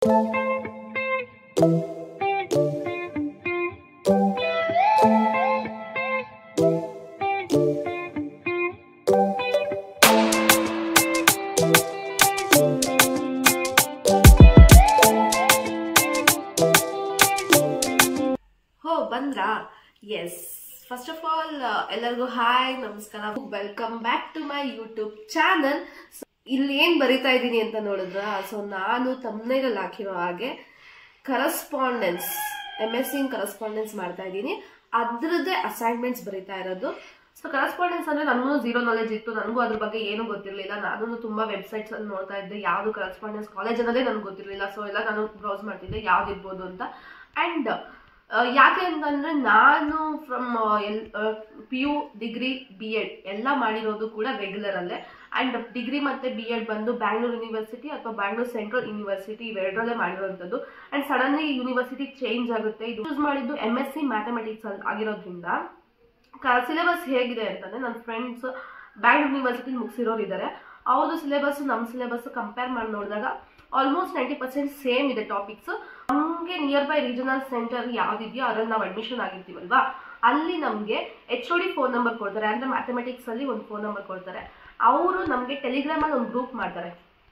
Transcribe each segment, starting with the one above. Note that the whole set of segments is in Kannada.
ಹೋ ಬಂದ್ರಾ ಎಸ್ ಫಸ್ಟ್ ಆಫ್ ಆಲ್ ಎಲ್ಲರಿಗೂ ಹಾಯ್ ನಮಸ್ಕಾರ welcome back to my YouTube channel ಇಲ್ಲಿ ಏನ್ ಬರಿತಾ ಇದ್ದೀನಿ ಅಂತ ನೋಡಿದ್ರ ಸೊ ನಾನು ತಮ್ಮನೇರಲ್ಲಿ ಹಾಕಿರೋ ಹಾಗೆ correspondence M S C correspondence ಮಾಡ್ತಾ ಇದ್ದೀನಿ ಅದ್ರದ್ದೇ ಅಸೈನ್ಮೆಂಟ್ಸ್ ಬರಿತಾ ಇರೋದು ಸೊ ಕರಸ್ಪಾಂಡೆನ್ಸ್ ಅಂದ್ರೆ ನನಗೂ ಝೀರೋ ನಾಲೆಜ್ ಇತ್ತು ನನಗೂ ಅದ್ರ ಬಗ್ಗೆ ಏನು ಗೊತ್ತಿರಲಿಲ್ಲ ನಾನು ತುಂಬಾ ವೆಬ್ಸೈಟ್ಸ್ ಅಲ್ಲಿ ನೋಡ್ತಾ ಇದ್ದೆ ಯಾವ್ದು ಕರಸ್ಪಾಂಡೆನ್ಸ್ ಕಾಲೇಜ್ ಅನ್ನೋದೇ ನನಗೆ ಗೊತ್ತಿರಲಿಲ್ಲ ಸೊ ಎಲ್ಲ ನಾನು ಬ್ರೌಸ್ ಮಾಡ್ತಿದ್ದೆ ಯಾವ್ದು ಇರ್ಬೋದು ಅಂತ ಅಂಡ್ ಯಾಕೆ ಅಂತಂದ್ರೆ ನಾನು from L P U degree B Ed ಎಲ್ಲ ಮಾಡಿರೋದು ಕೂಡ ರೆಗ್ಯುಲರ್ ಅಲ್ಲೇ ಅಂಡ್ ಡಿಗ್ರಿ ಮತ್ತೆ ಬಿ ಎಡ್ ಬಂದು ಬ್ಯಾಂಗ್ಳೂರ್ ಯೂನಿವರ್ಸಿಟಿ ಅಥವಾ ಬ್ಯಾಂಗ್ಳೂರ್ ಸೆಂಟ್ರಲ್ ಯೂನಿವರ್ಸಿಟಿ ಇವೆರಡರಲ್ಲೇ ಮಾಡಿರೋಂಥದ್ದು ಅಂಡ್ ಸಡನ್ಲಿ ಯೂನಿವರ್ಸಿಟಿ ಚೇಂಜ್ ಆಗುತ್ತೆ ಇದು ಯೂಸ್ ಮಾಡಿದ್ದು ಎಮ್ ಎಸ್ ಸಿ ಮ್ಯಾಥಮೆಟಿಕ್ಸ್ ಅಲ್ಲಿ ಆಗಿರೋದ್ರಿಂದ ಸಿಲೆಬಸ್ ಹೇಗಿದೆ ಅಂತಂದ್ರೆ ನನ್ನ ಫ್ರೆಂಡ್ಸ್ ಬ್ಯಾಂಗ್ಳೂರ್ ಯೂನಿವರ್ಸಿಟಿ ಮುಗಿಸಿರೋರು ಇದ್ದಾರೆ ಅವ್ರದ್ದು ಸಿಲೆಬಸ್ ನಮ್ಮ ಸಿಲೆಬಸ್ ಕಂಪೇರ್ ಮಾಡಿ ನೋಡಿದಾಗ ಆಲ್ಮೋಸ್ಟ್ ನೈಂಟಿ ಪರ್ಸೆಂಟ್ ಸೇಮ್ ಇದೆ ಟಾಪಿಕ್ಸ್ ನಮಗೆ ನಿಯರ್ ಬೈ ರೀಜನಲ್ ಸೆಂಟರ್ ಯಾವ್ದಿದೆಯೋ ಅದ್ರಲ್ಲಿ ನಾವು ಅಡ್ಮಿಷನ್ ಆಗಿರ್ತೀವಲ್ವಾ ಅಲ್ಲಿ ನಮಗೆ H O D phone number ಕೊಡ್ತಾರೆ ಅಂದ್ರೆ ಮ್ಯಾಥಮೆಟಿಕ್ಸ್ ಅಲ್ಲಿ ಒಂದು ಫೋನ್ ನಂಬರ್ ಕೊಡ್ತಾರೆ ಅವರು ನಮಗೆ ಟೆಲಿಗ್ರಾಮ್ ಅಲ್ಲಿ ಒಂದು ಗ್ರೂಪ್ ಮಾಡ್ತಾರೆ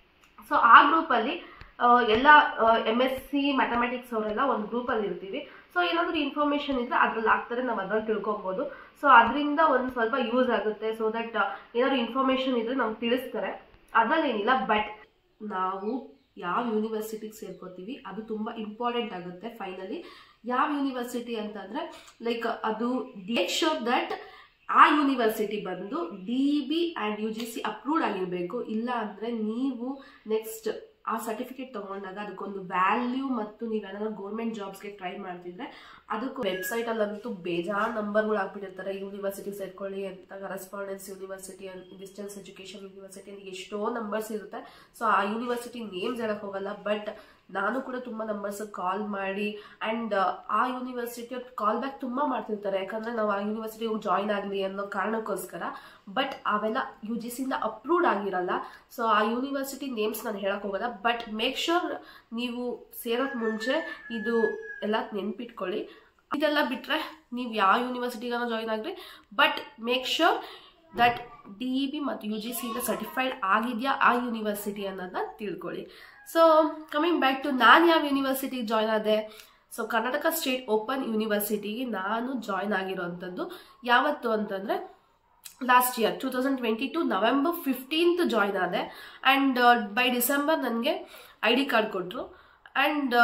ಸೊ ಆ ಗ್ರೂಪ್ ಅಲ್ಲಿ ಆ, ಎಲ್ಲ ಎಮ್ ಎಸ್ ಸಿ ಮ್ಯಾಥಮೆಟಿಕ್ಸ್ ಅವರೆಲ್ಲ ಒಂದು ಗ್ರೂಪ್ ಅಲ್ಲಿ ಇರ್ತೀವಿ ಸೊ ಏನಾದರೂ ಇನ್ಫಾರ್ಮೇಶನ್ ಇದ್ರೆ ಅದ್ರಲ್ಲಿ ಹಾಕ್ತಾರೆ ನಾವು ಅದ್ರಲ್ಲಿ ತಿಳ್ಕೊಬೋದು ಸೊ ಅದರಿಂದ ಒಂದು ಸ್ವಲ್ಪ ಯೂಸ್ ಆಗುತ್ತೆ ಸೊ ದಟ್ ಏನಾದ್ರು ಇನ್ಫಾರ್ಮೇಶನ್ ಇದ್ರೆ ನಮ್ಗೆ ತಿಳಿಸ್ತಾರೆ ಅದ್ರಲ್ಲಿ ಏನಿಲ್ಲ ಬಟ್ ನಾವು ಯಾವ ಯೂನಿವರ್ಸಿಟಿಗೆ ಸೇರ್ಕೋತೀವಿ ಅದು ತುಂಬ ಇಂಪಾರ್ಟೆಂಟ್ ಆಗುತ್ತೆ ಫೈನಲಿ ಯಾವ ಯೂನಿವರ್ಸಿಟಿ ಅಂತಂದ್ರೆ ಲೈಕ್ ಅದು ಮೇಕ್ ಶೋರ್ ದಟ್ ಆ ಯೂನಿವರ್ಸಿಟಿ ಬಂದು D B and U G C approved ಆಗಿರಬೇಕು ಇಲ್ಲ ಅಂದರೆ ನೀವು ನೆಕ್ಸ್ಟ್ ಆ ಸರ್ಟಿಫಿಕೇಟ್ ತಗೊಂಡಾಗ ಅದಕ್ಕೊಂದು ವ್ಯಾಲ್ಯೂ ಮತ್ತು ನೀವೇನಾದ್ರೂ ಗೌರ್ಮೆಂಟ್ ಜಾಬ್ಸ್ಗೆ ಟ್ರೈ ಮಾಡ್ತಿದ್ರೆ ಅದಕ್ಕೆ ವೆಬ್ಸೈಟಲ್ಲಂತೂ ಬೇಜಾನ್ ನಂಬರ್ಗಳು ಹಾಕ್ಬಿಟ್ಟಿರ್ತಾರೆ ಯೂನಿವರ್ಸಿಟಿ ಸೇರ್ಕೊಳ್ಳಿ ಅಂತ correspondence university distance education university ಅಂತ ಎಷ್ಟೋ ನಂಬರ್ಸ್ ಇರುತ್ತೆ ಸೊ ಆ ಯೂನಿವರ್ಸಿಟಿ ನೇಮ್ಸ್ ಹೇಳಕ್ ಹೋಗಲ್ಲ ಬಟ್ ನಾನು ಕೂಡ ತುಂಬ ನಂಬರ್ಸ್ ಕಾಲ್ ಮಾಡಿ ಆ್ಯಂಡ್ ಆ ಯೂನಿವರ್ಸಿಟಿ ಕಾಲ್ ಬ್ಯಾಕ್ ತುಂಬ ಮಾಡ್ತಿರ್ತಾರೆ ಯಾಕಂದರೆ ನಾವು ಆ ಯೂನಿವರ್ಸಿಟಿ ಜಾಯ್ನ್ ಆಗಲಿ ಅನ್ನೋ ಕಾರಣಕ್ಕೋಸ್ಕರ ಬಟ್ ಅವೆಲ್ಲ ಯು ಜಿ ಸಿಯಿಂದ ಅಪ್ರೂವ್ಡ್ ಆಗಿರಲ್ಲ ಸೊ ಆ ಯೂನಿವರ್ಸಿಟಿ ನೇಮ್ಸ್ ನಾನು ಹೇಳಕ್ ಹೋಗಲ್ಲ ಬಟ್ ಮೇಕ್ ಶೋರ್ ನೀವು ಸೇರೋಕ್ಕೆ ಮುಂಚೆ ಇದು ಎಲ್ಲ ನೆನ್ಪಿಟ್ಕೊಳ್ಳಿ ಇದೆಲ್ಲ ಬಿಟ್ಟರೆ ನೀವು ಯಾವ ಯೂನಿವರ್ಸಿಟಿಗಾನ ಜಾಯ್ನ್ ಆಗ್ರಿ but make sure that D E B ಮತ್ತು ಯು ಜಿ ಸಿಯಿಂದ ಸರ್ಟಿಫೈಡ್ ಆಗಿದೆಯಾ ಆ ಯೂನಿವರ್ಸಿಟಿ ಅನ್ನೋದನ್ನ ತಿಳ್ಕೊಳ್ಳಿ ಸೊ ಕಮಿಂಗ್ ಬ್ಯಾಕ್ ಟು ನಾನು ಯಾವ ಯೂನಿವರ್ಸಿಟಿಗೆ ಜಾಯ್ನ್ ಆದೆ ಸೊ ಕರ್ನಾಟಕ ಸ್ಟೇಟ್ ಓಪನ್ ಯೂನಿವರ್ಸಿಟಿಗೆ ನಾನು ಜಾಯ್ನ್ ಆಗಿರೋವಂಥದ್ದು ಯಾವತ್ತು ಅಂತಂದರೆ last year two thousand twenty two November fifteenth join ಆದೆ ಆ್ಯಂಡ್ ಬೈ ಡಿಸೆಂಬರ್ ನನಗೆ ಐ ಡಿ ಕಾರ್ಡ್ ಕೊಟ್ಟರು ಆ್ಯಂಡ್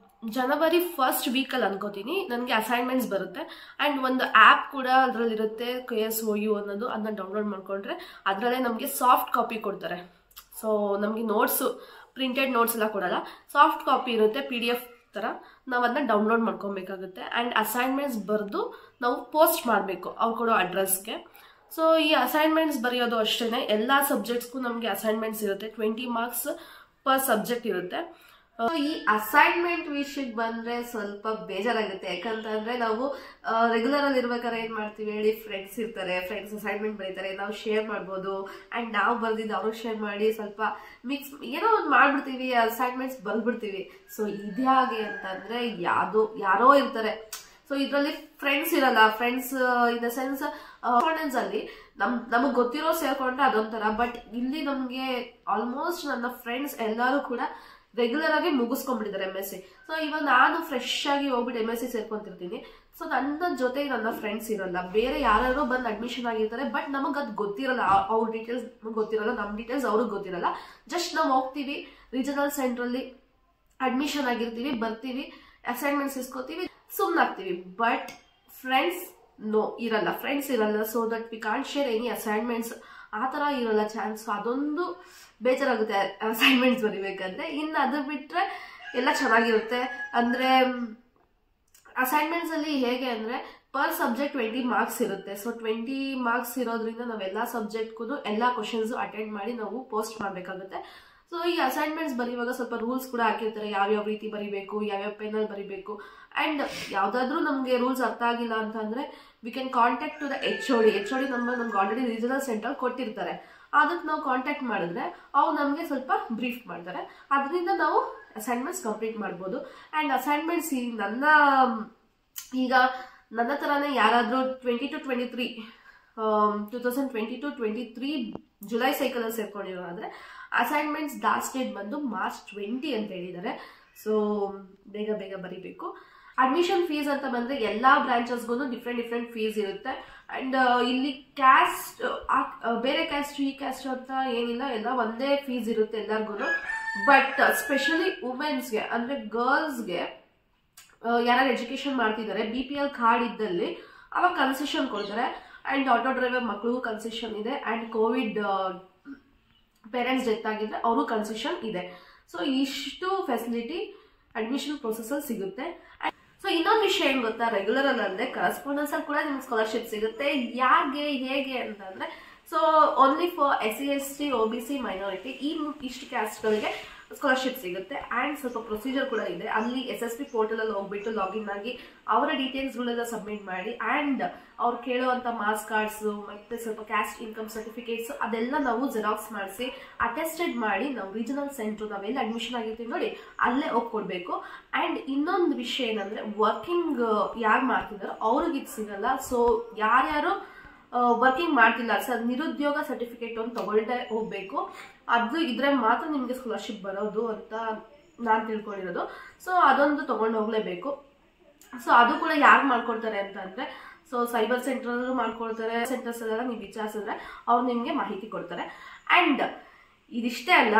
ಜನವರಿ ಫಸ್ಟ್ ವೀಕಲ್ಲಿ ಅನ್ಕೋತೀನಿ ನನಗೆ ಅಸೈನ್ಮೆಂಟ್ಸ್ ಬರುತ್ತೆ ಆ್ಯಂಡ್ ಒಂದು ಆ್ಯಪ್ ಕೂಡ ಅದರಲ್ಲಿರುತ್ತೆ ಕೆ ಎಸ್ ಒ ಯು ಅನ್ನೋದು ಅದನ್ನ ಡೌನ್ಲೋಡ್ ಮಾಡ್ಕೊಂಡ್ರೆ ಅದರಲ್ಲೇ ನಮಗೆ ಸಾಫ್ಟ್ ಕಾಪಿ ಕೊಡ್ತಾರೆ ಸೊ ನಮಗೆ ನೋಟ್ಸು ಪ್ರಿಂಟೆಡ್ ನೋಟ್ಸ್ ಎಲ್ಲ ಕೊಡಲ್ಲ ಸಾಫ್ಟ್ ಕಾಪಿ ಇರುತ್ತೆ ಪಿ ಡಿ ಎಫ್ ಥರ ನಾವು ಅದನ್ನ ಡೌನ್ಲೋಡ್ ಮಾಡ್ಕೊಬೇಕಾಗುತ್ತೆ ಆ್ಯಂಡ್ ಅಸೈನ್ಮೆಂಟ್ಸ್ ಬರೆದು ನಾವು ಪೋಸ್ಟ್ ಮಾಡಬೇಕು ಅವ್ರು ಕೊಡೋ ಅಡ್ರೆಸ್ಗೆ ಸೊ ಈ ಅಸೈನ್ಮೆಂಟ್ಸ್ ಬರೆಯೋದು ಅಷ್ಟೇ ಎಲ್ಲ ಸಬ್ಜೆಕ್ಟ್ಸ್ಗೂ ನಮಗೆ ಅಸೈನ್ಮೆಂಟ್ಸ್ ಇರುತ್ತೆ ಟ್ವೆಂಟಿ ಮಾರ್ಕ್ಸ್ ಪರ್ ಸಬ್ಜೆಕ್ಟ್ ಇರುತ್ತೆ ಆ, ಈ ಅಸೈನ್ಮೆಂಟ್ ವಿಷಯಕ್ಕೆ ಬಂದ್ರೆ ಸ್ವಲ್ಪ ಬೇಜಾರಾಗುತ್ತೆ ಯಾಕಂತಂದ್ರೆ ನಾವು ರೆಗ್ಯುಲರ್ ಅಲ್ಲಿ ಇರ್ಬೇಕಾದ್ರೆ ಏನ್ ಮಾಡ್ತೀವಿ ಹೇಳಿ ಫ್ರೆಂಡ್ಸ್ ಇರ್ತಾರೆ ಫ್ರೆಂಡ್ಸ್ ಅಸೈನ್ಮೆಂಟ್ ಬರೀತಾರೆ ನಾವು ಶೇರ್ ಮಾಡ್ಬೋದು ಅಂಡ್ ನಾವು ಬರ್ದಿದ್ದು ಅವ್ರಿಗೆ ಶೇರ್ ಮಾಡಿ ಸ್ವಲ್ಪ ಮಿಕ್ಸ್ ಏನೋ ಒಂದು ಮಾಡ್ಬಿಡ್ತೀವಿ ಅಸೈನ್ಮೆಂಟ್ಸ್ ಬರ್ಬಿಡ್ತೀವಿ ಸೊ ಇದ್ಯಾಗೆ ಅಂತಂದ್ರೆ ಯಾವ್ದು ಯಾರೋ ಇರ್ತಾರೆ ಸೊ ಇದರಲ್ಲಿ ಫ್ರೆಂಡ್ಸ್ ಇರಲ್ಲ friends in the sense confidence ಅಲ್ಲಿ ನಮ್ ನಮಗ್ ಗೊತ್ತಿರೋ ಸೇರ್ಕೊಂಡ್ರೆ ಅದೊಂಥರ ಬಟ್ ಇಲ್ಲಿ ನಮ್ಗೆ ಆಲ್ಮೋಸ್ಟ್ ನನ್ನ ಫ್ರೆಂಡ್ಸ್ ಎಲ್ಲರೂ ಕೂಡ ರೆಗ್ಯುಲರ್ ಆಗಿ ಮುಗಿಸ್ಕೊಂಡ್ಬಿಟ್ಟಿದ್ದಾರೆ ಎಮ್ ಎಸ್ ಸಿ ಸೊ ಇವಾಗ ನಾನು ಫ್ರೆಶ್ ಆಗಿ ಹೋಗ್ಬಿಟ್ಟು ಎಮ್ ಎಸ್ ಸಿ ಸೇರ್ಕೊಂತಿರ್ತೀನಿ ಸೊ ನನ್ನ ಜೊತೆ ನನ್ನ ಫ್ರೆಂಡ್ಸ್ ಇರಲ್ಲ ಬೇರೆ ಯಾರ್ಯಾರೋ ಬಂದು ಅಡ್ಮಿಷನ್ ಆಗಿರ್ತಾರೆ ಬಟ್ ನಮಗೆ ಅದು ಗೊತ್ತಿರಲ್ಲ ಆ- ಅವ್ರ ಡೀಟೇಲ್ಸ್ ನಮ್ಗೆ ಗೊತ್ತಿರಲ್ಲ ನಮ್ಮ ಡೀಟೇಲ್ಸ್ ಅವ್ರಿಗೆ ಗೊತ್ತಿರಲ್ಲ ಜಸ್ಟ್ ನಾವು ಹೋಗ್ತೀವಿ ರೀಜನಲ್ ಸೆಂಟ್ರಲ್ಲಿ ಅಡ್ಮಿಷನ್ ಆಗಿರ್ತೀವಿ ಬರ್ತೀವಿ ಅಸೈನ್ಮೆಂಟ್ಸ್ ಇಸ್ಕೋತೀವಿ ಸುಮ್ಮನಾಗ್ತೀವಿ ಬಟ್ ಫ್ರೆಂಡ್ಸ್ ನೋ ಇರಲ್ಲ ಫ್ರೆಂಡ್ಸ್ ಇರಲ್ಲ so that we can't share any assignments ಆ ಥರ ಇರಲ್ಲ ಚಾನ್ಸ್ ಅದೊಂದು ಬೇಜಾರಾಗುತ್ತೆ ಅಸೈನ್ಮೆಂಟ್ಸ್ ಬರಿಬೇಕಂದ್ರೆ ಇನ್ನು ಅದು ಬಿಟ್ಟರೆ ಎಲ್ಲ ಚೆನ್ನಾಗಿರುತ್ತೆ ಅಂದರೆ ಅಸೈನ್ಮೆಂಟ್ಸ್ ಅಲ್ಲಿ ಹೇಗೆ ಅಂದ್ರೆ ಪರ್ ಸಬ್ಜೆಕ್ಟ್ ಟ್ವೆಂಟಿ ಮಾರ್ಕ್ಸ್ ಇರುತ್ತೆ ಸೊ ಟ್ವೆಂಟಿ ಮಾರ್ಕ್ಸ್ ಇರೋದ್ರಿಂದ ನಾವೆಲ್ಲ ಸಬ್ಜೆಕ್ಟ್ಗೂ ಎಲ್ಲ ಕ್ವಶನ್ಸ್ ಅಟೆಂಡ್ ಮಾಡಿ ನಾವು ಪೋಸ್ಟ್ ಮಾಡಬೇಕಾಗುತ್ತೆ ಸೊ ಈ ಅಸೈನ್ಮೆಂಟ್ಸ್ ಬರೆಯುವಾಗ ಸ್ವಲ್ಪ ರೂಲ್ಸ್ ಕೂಡ ಹಾಕಿರ್ತಾರೆ ಯಾವ್ಯಾವ ರೀತಿ ಬರಿಬೇಕು ಯಾವ್ಯಾವ ಪೆನಲ್ಲಿ ಬರಿಬೇಕು ಅಂಡ್ ಯಾವ್ದಾದ್ರೂ ನಮಗೆ ರೂಲ್ಸ್ ಅರ್ಥ ಆಗಿಲ್ಲ ಅಂತಂದ್ರೆ we can contact to the H O D H O D number ನಮ್ಗೆ ಆಲ್ರೆಡಿ ರೀಜನಲ್ ಸೆಂಟರ್ ಕೊಟ್ಟಿರ್ತಾರೆ ಅದಕ್ಕೆ ನಾವು ಕಾಂಟ್ಯಾಕ್ಟ್ ಮಾಡಿದ್ರೆ ಅವ್ರು ನಮಗೆ ಸ್ವಲ್ಪ ಬ್ರೀಫ್ ಮಾಡ್ತಾರೆ ಅದರಿಂದ ನಾವು ಅಸೈನ್ಮೆಂಟ್ಸ್ ಕಂಪ್ಲೀಟ್ ಮಾಡ್ಬೋದು ಆ್ಯಂಡ್ ಅಸೈನ್ಮೆಂಟ್ಸ್ ಈ ನನ್ನ ಈಗ ನನ್ನ ಥರನೇ ಯಾರಾದರೂ twenty two twenty three two thousand twenty two twenty three July ಸೈಕಲಲ್ಲಿ ಸೇರ್ಕೊಂಡಿರೋ ಅಂದರೆ ಅಸೈನ್ಮೆಂಟ್ಸ್ ಲಾಸ್ಟ್ ಡೇಟ್ ಬಂದು ಮಾರ್ಚ್ ಟ್ವೆಂಟಿ ಅಂತ ಹೇಳಿದ್ದಾರೆ ಸೊ ಬೇಗ ಬೇಗ ಬರೀಬೇಕು ಅಡ್ಮಿಷನ್ ಫೀಸ್ ಅಂತ ಬಂದರೆ ಎಲ್ಲ ಬ್ರಾಂಚಸ್ಗೂ ಡಿಫ್ರೆಂಟ್ ಡಿಫ್ರೆಂಟ್ ಫೀಸ್ ಇರುತ್ತೆ ಆ್ಯಂಡ್ ಇಲ್ಲಿ ಕ್ಯಾಸ್ಟ್ ಬೇರೆ ಕ್ಯಾಸ್ಟ್ ಈ ಕ್ಯಾಸ್ಟ್ ಅಂತ ಏನಿಲ್ಲ ಎಲ್ಲ ಒಂದೇ ಫೀಸ್ ಇರುತ್ತೆ ಎಲ್ಲರಿಗೂ ಬಟ್ ಸ್ಪೆಷಲಿ ವುಮೆನ್ಸ್ಗೆ ಅಂದರೆ ಗರ್ಲ್ಸ್ಗೆ ಯಾರು ಎಜುಕೇಶನ್ ಮಾಡ್ತಿದ್ದಾರೆ ಬಿ ಪಿ ಎಲ್ ಕಾರ್ಡ್ ಇದ್ದಲ್ಲಿ ಅವಾಗ ಕನ್ಸೆಷನ್ ಕೊಡ್ತಾರೆ ಆ್ಯಂಡ್ ಆಟೋ ಡ್ರೈವರ್ ಮಕ್ಕಳಿಗೂ ಕನ್ಸೆಷನ್ ಇದೆ ಆ್ಯಂಡ್ ಕೋವಿಡ್ ಪೇರೆಂಟ್ಸ್ ಡೆತ್ ಆಗಿದ್ರೆ ಅವರು ಕನ್ಸೆಷನ್ ಇದೆ ಸೊ ಇಷ್ಟು ಫೆಸಿಲಿಟಿ ಅಡ್ಮಿಷನ್ ಪ್ರೊಸೆಸಲ್ಲಿ ಸಿಗುತ್ತೆ ಸೊ ಇನ್ನೊಂದು ವಿಷಯ ಏನು ಗೊತ್ತಾ ರೆಗ್ಯುಲರ್ ಅಲ್ಲದೆ ಕರೆಸ್ಪಾಂಡೆನ್ಸ್ ಅಲ್ಲಿ ಕೂಡ ನಿಮ್ಗೆ ಸ್ಕಾಲರ್ಶಿಪ್ ಸಿಗುತ್ತೆ ಯಾಕೆ ಹೇಗೆ ಅಂತಂದ್ರೆ so only for S C S T O B C minority ಈ ಇಷ್ಟು ಕ್ಯಾಸ್ಟ್ಗಳಿಗೆ ಸ್ಕಾಲರ್ಶಿಪ್ ಸಿಗುತ್ತೆ ಆ್ಯಂಡ್ ಸ್ವಲ್ಪ ಪ್ರೊಸೀಜರ್ ಕೂಡ ಇದೆ ಅಲ್ಲಿ ಎಸ್ ಎಸ್ ಪಿ ಪೋರ್ಟಲಲ್ಲಿ ಹೋಗ್ಬಿಟ್ಟು ಲಾಗಿನ್ ಆಗಿ ಅವರ ಡೀಟೇಲ್ಸ್ಗಳೆಲ್ಲ ಸಬ್ಮಿಟ್ ಮಾಡಿ ಆ್ಯಂಡ್ ಅವ್ರು ಕೇಳುವಂಥ ಮಾರ್ಕ್ಸ್ ಕಾರ್ಡ್ಸು ಮತ್ತು ಸ್ವಲ್ಪ ಕ್ಯಾಸ್ಟ್ ಇನ್ಕಮ್ ಸರ್ಟಿಫಿಕೇಟ್ಸು ಅದೆಲ್ಲ ನಾವು ಜೆರಾಕ್ಸ್ ಮಾಡಿಸಿ ಅಟೆಸ್ಟೆಡ್ ಮಾಡಿ ನಾವು ರೀಜನಲ್ ಸೆಂಟ್ರ್ ನಾವೆಲ್ಲ ಅಡ್ಮಿಷನ್ ಆಗಿರ್ತೀವಿ ನೋಡಿ ಅಲ್ಲೇ ಹೋಗಿ ಕೊಡಬೇಕು ಆ್ಯಂಡ್ ಇನ್ನೊಂದು ವಿಷಯ ಏನಂದರೆ ವರ್ಕಿಂಗ್ ಯಾರು ಮಾಡ್ತಿದ್ದಾರೋ ಅವ್ರಿಗೆ ಇದು ಸಿಗಲ್ಲ ಸೊ ಯಾರ್ಯಾರು ವರ್ಕಿಂಗ್ ಮಾಡ್ತಿಲ್ಲ ಸರ್ ನಿರುದ್ಯೋಗ ಸರ್ಟಿಫಿಕೇಟ್ ಒಂದು ತಗೊಳ್ದೆ ಹೋಗ್ಬೇಕು ಅದು ಇದ್ರೆ ಮಾತ್ರ ನಿಮಗೆ ಸ್ಕಾಲರ್ಶಿಪ್ ಬರೋದು ಅಂತ ನಾನು ತಿಳ್ಕೊಂಡಿರೋದು ಸೊ ಅದೊಂದು ತಗೊಂಡು ಹೋಗ್ಲೇಬೇಕು ಸೊ ಅದು ಕೂಡ ಯಾರು ಮಾಡ್ಕೊಡ್ತಾರೆ ಅಂತ ಅಂದರೆ ಸೊ ಸೈಬರ್ ಸೆಂಟರ್ ಮಾಡ್ಕೊಳ್ತಾರೆ ಸೆಂಟರ್ಸ್ ಎಲ್ಲ ನೀವು ವಿಚಾರಿಸಿದ್ರೆ ಅವ್ರು ನಿಮಗೆ ಮಾಹಿತಿ ಕೊಡ್ತಾರೆ ಆ್ಯಂಡ್ ಇದಿಷ್ಟೇ ಅಲ್ಲ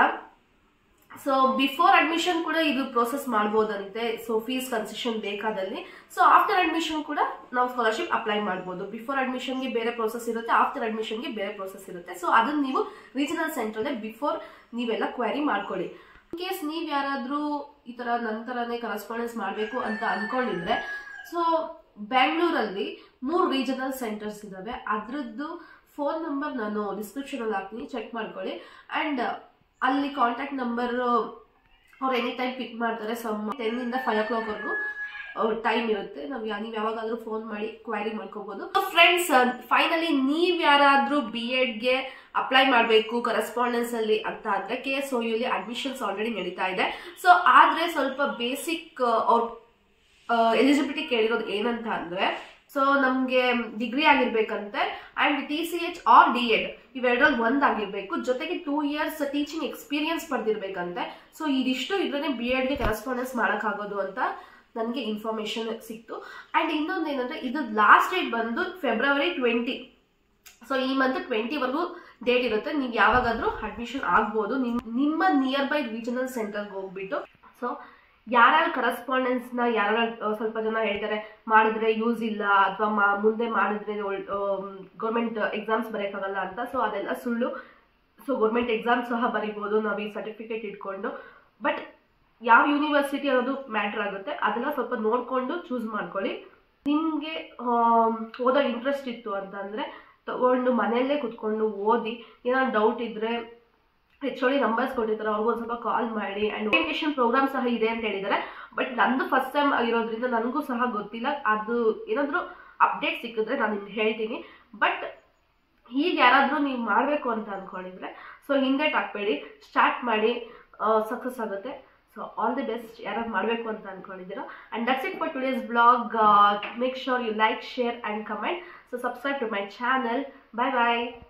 ಸೊ ಬಿಫೋರ್ ಅಡ್ಮಿಷನ್ ಕೂಡ ಇದು ಪ್ರೋಸೆಸ್ ಮಾಡ್ಬೋದಂತೆ ಸೊ ಫೀಸ್ ಕನ್ಸೆಷನ್ ಬೇಕಾದಲ್ಲಿ ಸೊ ಆಫ್ಟರ್ ಅಡ್ಮಿಷನ್ ಕೂಡ ನಾವು ಸ್ಕಾಲರ್ಶಿಪ್ ಅಪ್ಲೈ ಮಾಡ್ಬೋದು ಬಿಫೋರ್ ಅಡ್ಮಿಷನ್ಗೆ ಬೇರೆ ಪ್ರೋಸೆಸ್ ಇರುತ್ತೆ ಆಫ್ಟರ್ ಅಡ್ಮಿಷನ್ಗೆ ಬೇರೆ ಪ್ರೋಸೆಸ್ ಇರುತ್ತೆ ಸೊ ಅದನ್ನ ನೀವು ರೀಜನಲ್ ಸೆಂಟ್ರಲ್ಲೇ ಬಿಫೋರ್ ನೀವೆಲ್ಲ ಕ್ವೈರಿ ಮಾಡ್ಕೊಳ್ಳಿ ಇನ್ ಕೇಸ್ ನೀವು ಯಾರಾದರೂ ಈ ಥರ ನಂತರನೇ ಕರೆಸ್ಪಾಂಡೆನ್ಸ್ ಮಾಡಬೇಕು ಅಂತ ಅನ್ಕೊಂಡಿದ್ರೆ ಸೊ ಬ್ಯಾಂಗ್ಳೂರಲ್ಲಿ ಮೂರು ರೀಜನಲ್ ಸೆಂಟರ್ಸ್ ಇದ್ದಾವೆ ಅದರದ್ದು ಫೋನ್ ನಂಬರ್ ನಾನು ಡಿಸ್ಕ್ರಿಪ್ಷನಲ್ಲಿ ಹಾಕ್ತೀನಿ ಚೆಕ್ ಮಾಡ್ಕೊಳ್ಳಿ ಆ್ಯಂಡ್ ಅಲ್ಲಿ ಕಾಂಟ್ಯಾಕ್ಟ್ ನಂಬರ್ ಅವ್ರು ಎನಿ ಟೈಮ್ ಪಿಕ್ ಮಾಡ್ತಾರೆ ಸಮ್ ಟೆನ್ನಿಂದ ಫೈವ್ ಓ ಕ್ಲಾಕ್ವರೆಗೂ ಟೈಮ್ ಇರುತ್ತೆ ನಾವು ಯಾ ನೀವು ಯಾವಾಗಾದ್ರೂ ಫೋನ್ ಮಾಡಿ ಕ್ವೈರಿ ಮಾಡ್ಕೋಬಹುದು ಫ್ರೆಂಡ್ಸ್ ಫೈನಲಿ ನೀವು ಯಾರಾದರೂ ಬಿ ಎಡ್ಗೆ ಅಪ್ಲೈ ಮಾಡಬೇಕು ಕರೆಸ್ಪಾಂಡೆನ್ಸ್ ಅಲ್ಲಿ ಅಂತ ಅಂದ್ರೆ ಕೆ ಎಸ್ ಯುಲಿ ಅಡ್ಮಿಷನ್ಸ್ ಆಲ್ರೆಡಿ ನಡೀತಾ ಇದೆ ಸೊ ಆದ್ರೆ ಸ್ವಲ್ಪ ಬೇಸಿಕ್ ಅವ್ರ ಎಲಿಜಿಬಿಲಿಟಿ ಕೇಳಿರೋದು ಏನಂತ ಅಂದ್ರೆ ಸೊ ನಮಗೆ ಡಿಗ್ರಿ ಆಗಿರ್ಬೇಕಂತೆ and T C H or D Ed ಇವೆರಡರಲ್ಲಿ ಒಂದಾಗಿರ್ಬೇಕು ಜೊತೆಗೆ ಟೂ ಇಯರ್ಸ್ ಟೀಚಿಂಗ್ ಎಕ್ಸ್ಪೀರಿಯನ್ಸ್ ಪಡೆದಿರ್ಬೇಕಂತೆ ಸೊ ಇದಿಷ್ಟು ಇದ್ರೇ ಬಿ ಎಡ್ಗೆ ಕರೆಸ್ಪಾಂಡೆನ್ಸ್ ಮಾಡೋಕ್ಕಾಗೋದು ಅಂತ ನನಗೆ ಇನ್ಫಾರ್ಮೇಶನ್ ಸಿಕ್ತು ಆ್ಯಂಡ್ ಇನ್ನೊಂದು ಏನಂದ್ರೆ ಇದು ಲಾಸ್ಟ್ ಡೇಟ್ ಬಂದು ಫೆಬ್ರವರಿ ಟ್ವೆಂಟಿ ಸೊ ಈ ಮಂತ್ ಟ್ವೆಂಟಿವರೆಗೂ ಡೇಟ್ ಇರುತ್ತೆ ನೀವು ಯಾವಾಗಾದ್ರೂ ಅಡ್ಮಿಷನ್ ಆಗ್ಬೋದು ನಿಮ್ ನಿಮ್ಮ ನಿಯರ್ ಬೈ ರೀಜನಲ್ ಸೆಂಟರ್ಗೆ ಹೋಗ್ಬಿಟ್ಟು ಸೊ ಯಾರ್ಯಾರು ಕರೆಸ್ಪಾಂಡೆನ್ಸ್ನ ಯಾರ್ಯಾರು ಸ್ವಲ್ಪ ಜನ ಹೇಳ್ತಾರೆ ಮಾಡಿದ್ರೆ ಯೂಸ್ ಇಲ್ಲ ಅಥವಾ ಮುಂದೆ ಮಾಡಿದ್ರೆ ಗೌರ್ಮೆಂಟ್ ಎಕ್ಸಾಮ್ಸ್ ಬರೆಯೋಕ್ಕಾಗಲ್ಲ ಅಂತ ಸೊ ಅದೆಲ್ಲ ಸುಳ್ಳು ಸೊ ಗೌರ್ಮೆಂಟ್ ಎಕ್ಸಾಮ್ ಸಹ ಬರಿಬೋದು ನಾವು ಈ ಸರ್ಟಿಫಿಕೇಟ್ ಇಟ್ಕೊಂಡು ಬಟ್ ಯಾವ ಯೂನಿವರ್ಸಿಟಿ ಅನ್ನೋದು ಮ್ಯಾಟ್ರ್ ಆಗುತ್ತೆ ಅದೆಲ್ಲ ಸ್ವಲ್ಪ ನೋಡಿಕೊಂಡು ಚೂಸ್ ಮಾಡ್ಕೊಳ್ಳಿ ನಿಮಗೆ ಓದೋ ಇಂಟ್ರೆಸ್ಟ್ ಇತ್ತು ಅಂತಂದರೆ ತಗೊಂಡು ಮನೆಯಲ್ಲೇ ಕುತ್ಕೊಂಡು ಓದಿ ಏನಾದ್ರು ಡೌಟ್ ಇದ್ದರೆ ಎಚ್ ಓಡಿ ನಂಬರ್ಸ್ ಕೊಟ್ಟಿರ್ತಾರೆ ಅವ್ರಿಗೂ ಒಂದು ಸ್ವಲ್ಪ ಕಾಲ್ ಮಾಡಿ ಆ್ಯಂಡ್ ಓರಿಯಂಟೇಷನ್ ಪ್ರೋಗ್ರಾಮ್ ಸಹ ಇದೆ ಅಂತ ಹೇಳಿದ್ದಾರೆ ಬಟ್ ನಂದು ಫಸ್ಟ್ ಟೈಮ್ ಆಗಿರೋದ್ರಿಂದ ನನಗೂ ಸಹ ಗೊತ್ತಿಲ್ಲ ಅದು ಏನಾದರೂ ಅಪ್ಡೇಟ್ ಸಿಕ್ಕಿದ್ರೆ ನಾನು ನಿಮ್ಗೆ ಹೇಳ್ತೀನಿ ಬಟ್ ಈಗ ಯಾರಾದರೂ ನೀವು ಮಾಡಬೇಕು ಅಂತ ಅಂದ್ಕೊಂಡಿದ್ರೆ ಸೊ ಹಿಂದೆ ಹಾಕ್ಬೇಡಿ ಸ್ಟಾರ್ಟ್ ಮಾಡಿ ಸಕ್ಸಸ್ ಆಗುತ್ತೆ ಸೊ ಆಲ್ ದಿ ಬೆಸ್ಟ್ ಯಾರು ಮಾಡಬೇಕು ಅಂತ ಅಂದ್ಕೊಂಡಿದ್ದೀರಾ and that's it for today's blog make sure you like share and comment so subscribe to my channel bye bye